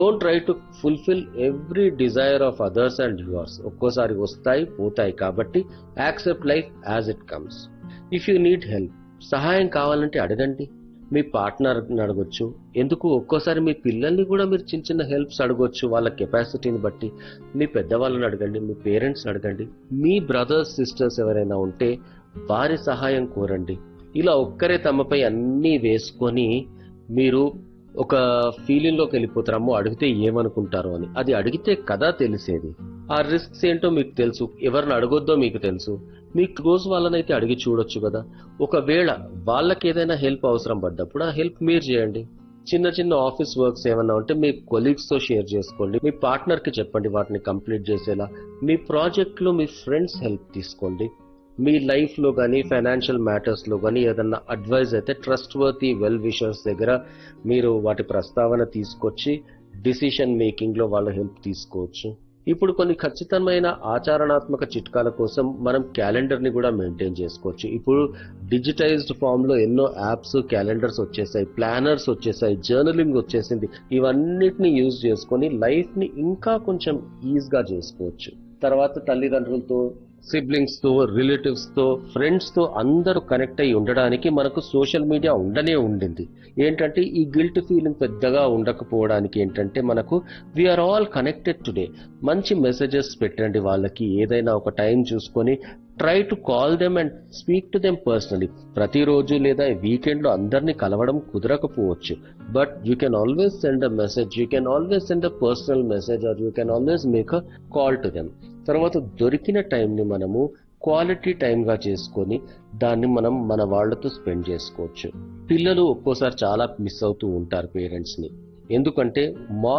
don't try to fulfil every desire of others and yours ఒక్కోసారి వస్తాయి పోతాయి కాబట్టి accept life as it comes if you need help సహాయం కావాలంటే అడగండి మీ పార్ట్నర్ అడగొచ్చు ఎందుకు ఒక్కోసారి మీ పిల్లల్ని కూడా మీరు చిన్న చిన్న హెల్ప్స్ అడగొచ్చు వాళ్ళ కెపాసిటీని బట్టి మీ పెద్దవాళ్ళని అడగండి మీ పేరెంట్స్ని అడగండి మీ బ్రదర్స్ సిస్టర్స్ ఎవరైనా ఉంటే వారి సహాయం కోరండి ఇలా ఒక్కరే తమపై అన్నీ వేసుకొని మీరు ఒక ఫీలింగ్ లోకి వెళ్ళిపోతారు అమ్మో అడిగితే ఏమనుకుంటారో అని అది అడిగితే కదా తెలిసేది ఆ రిస్క్స్ ఏంటో మీకు తెలుసు ఎవరిని అడగొద్దో మీకు తెలుసు మీ క్లోజ్ వాళ్ళనైతే అడిగి చూడొచ్చు కదా ఒకవేళ వాళ్ళకి ఏదైనా హెల్ప్ అవసరం పడ్డప్పుడు ఆ హెల్ప్ మీరు చేయండి చిన్న చిన్న ఆఫీస్ వర్క్స్ ఏమన్నా ఉంటే మీ కొలీగ్స్ తో షేర్ చేసుకోండి మీ పార్ట్నర్ కి చెప్పండి వాటిని కంప్లీట్ చేసేలా మీ ప్రాజెక్ట్ లో మీ ఫ్రెండ్స్ హెల్ప్ తీసుకోండి మీ లైఫ్ లో కానీ ఫైనాన్షియల్ మ్యాటర్స్ లో కానీ ఏదన్నా అడ్వైజ్ అయితే ట్రస్ట్ వర్తీ వెల్ విషర్స్ దగ్గర మీరు వాటి ప్రస్తావన తీసుకొచ్చి డిసిషన్ మేకింగ్ లో వాళ్ళ హెల్ప్ తీసుకోవచ్చు ఇప్పుడు కొన్ని ఖచ్చితమైన ఆచరణాత్మక చిట్కాల కోసం మనం క్యాలెండర్ ని కూడా మెయింటైన్ చేసుకోవచ్చు ఇప్పుడు డిజిటైజ్డ్ ఫామ్ లో ఎన్నో యాప్స్ క్యాలెండర్స్ వచ్చేసాయి ప్లానర్స్ వచ్చేసాయి జర్నలింగ్ వచ్చేసింది ఇవన్నిటిని యూజ్ చేసుకొని లైఫ్ ని ఇంకా కొంచెం ఈజీగా చేసుకోవచ్చు తర్వాత తల్లిదండ్రులతో సిబ్లింగ్స్ తో రిలేటివ్స్ తో ఫ్రెండ్స్ తో అందరూ కనెక్ట్ అయి ఉండడానికి మనకు సోషల్ మీడియా ఉండనే ఉండింది ఏంటంటే ఈ గిల్ట్ ఫీలింగ్ పెద్దగా ఉండకపోవడానికి ఏంటంటే మనకు వీఆర్ ఆల్ కనెక్టెడ్ టుడే మంచి మెసేజెస్ పెట్టండి వాళ్ళకి ఏదైనా ఒక టైం చూసుకొని try to call them and speak to them personally ప్రతిరోజు లేదా వీకెండ్ లో అందరినీ కలవడం కుదరకపోవచ్చు but you can always send a message you can always send a personal message or you can always make a call to them తర్వాత దొరికిన టైంని మనము క్వాలిటీ టైంగా చేసుకొని దాన్ని మనం మన వాళ్ళతో స్పెండ్ చేసుకోవచ్చు పిల్లలు ఒక్కోసారి చాలా మిస్ అవుతూ ఉంటారు పేరెంట్స్ని ఎందుకంటే మా